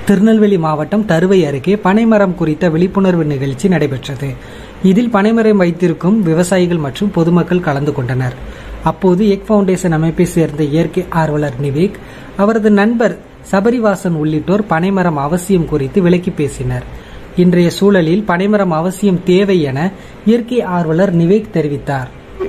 திருநெல்வேலி மாவட்டம் தருவை அருகே பனைமரம் குறித்த விழிப்புணர்வு நிகழ்ச்சி நடைபெற்றது இதில் பனைமரம் வைத்திருக்கும் விவசாயிகள் மற்றும் பொதுமக்கள் கலந்து கொண்டனர் அப்போது எக் ஃபவுண்டேஷன் அமைப்பை சேர்ந்த இயற்கை ஆர்வலர் நிவேக் அவரது நண்பர் சபரிவாசன் உள்ளிட்டோர் பனைமரம் அவசியம் குறித்து விளக்கி பேசினர் இன்றைய சூழலில் பனைமரம் அவசியம் தேவை என இயற்கை ஆர்வலர் நிவேக் தெரிவித்தார்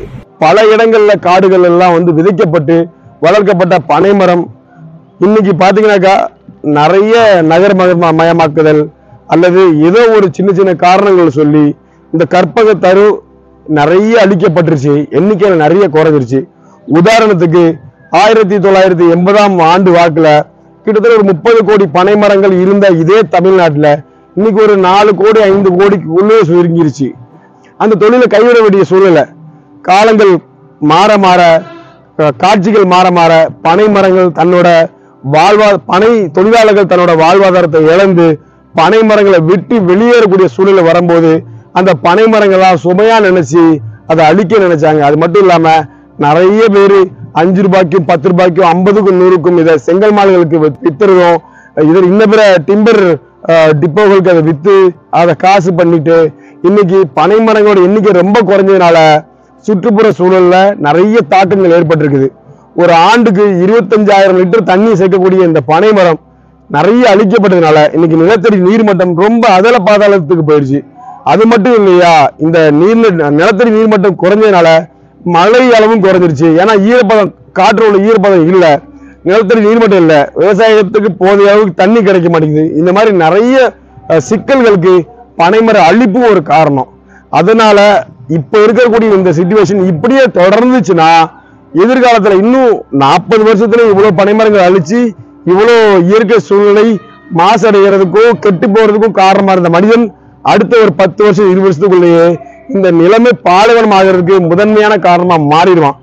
பல இடங்கள்ல காடுகள் எல்லாம் வந்து விதைக்கப்பட்டு வளர்க்கப்பட்ட பனைமரம் இன்னைக்கு பாத்தீங்கன்னாக்கா நிறைய நகர மய- மயமாக்குதல் அல்லது ஏதோ ஒரு சின்ன சின்ன காரணங்கள் சொல்லி இந்த கற்பக தரு நிறைய அழிக்கப்பட்டுருச்சு எண்ணிக்கையில நிறைய குறைஞ்சிருச்சு உதாரணத்துக்கு ஆயிரத்தி தொள்ளாயிரத்தி எண்பதாம் ஆண்டு வாக்குல கிட்டத்தட்ட ஒரு முப்பது கோடி பனை மரங்கள் இருந்த இதே தமிழ்நாட்டுல இன்னைக்கு ஒரு நாலு கோடி ஐந்து கோடிக்கு உள்ளே சுருங்கிருச்சு அந்த தொழிலை கைவிட வேண்டிய சூழ்நிலை காலங்கள் மாற மாற அஹ், காட்சிகள் மாற மாற பனை மரங்கள் தன்னோட வாழ்வா பனை தொழிலாளர்கள் தன்னோட வாழ்வாதாரத்தை இழந்து பனை மரங்களை விட்டு வெளியேறக்கூடிய சூழ்நிலை வரும்போது அந்த பனை மரங்கள்லாம் சுமையா நினைச்சு அதை அழிக்க நினைச்சாங்க அது மட்டும் இல்லாம நிறைய பேர் அஞ்சு ரூபாய்க்கும் பத்து ரூபாய்க்கும் ஐம்பதுக்கும் நூறுக்கும் இதை செங்கல் மால்களுக்கு வித்- வித்துறதும் இதில் இன்ன பிற டிம்பர் டிப்போகளுக்கு அதை வித்து அதை காசு பண்ணிட்டு இன்னைக்கு பனை மரங்களோட எண்ணிக்கை ரொம்ப குறைஞ்சதுனால சுற்றுப்புற சூழல்ல நிறைய தாக்கங்கள் ஏற்பட்டிருக்குது ஒரு ஆண்டுக்கு இருபத்தஞ்சாயிரம் லிட்டர் தண்ணி சேர்க்கக்கூடிய இந்த பனை மரம் நிறைய அழிக்கப்பட்டதுனால இன்னைக்கு நிலத்தடி நீர்மட்டம் ரொம்ப அதல பாதாளத்துக்கு போயிடுச்சு அது மட்டும் இல்லையா இந்த நீர் நிலத்தடி நீர்மட்டம் குறைஞ்சதுனால மழை அளவும் குறைஞ்சிருச்சு ஏன்னா ஈரப்பதம் காற்றுல உள்ள ஈரப்பதம் இல்ல நிலத்தடி நீர்மட்டம் இல்ல விவசாயத்துக்கு போதிய அளவுக்கு தண்ணி கிடைக்க மாட்டேங்குது இந்த மாதிரி நிறைய அஹ், சிக்கல்களுக்கு பனைமர அழிப்பும் ஒரு காரணம் அதனால இப்ப இருக்கக்கூடிய இந்த சுச்சுவேஷன் இப்படியே தொடர்ந்துச்சுன்னா எதிர்காலத்துல இன்னும் நாற்பது வருஷத்துல இவ்வளவு பனைமரங்கள் அழிச்சு இவ்வளவு இயற்கை சூழ்நிலை மாசடைகிறதுக்கும் கெட்டு போறதுக்கும் காரணமா இருந்த மனிதன் அடுத்த ஒரு பத்து வருஷம் இருபது வருஷத்துக்குள்ளேயே இந்த நிலைமை பாலைவனம் ஆகிறதுக்கு முதன்மையான காரணமா மாறிடுவான்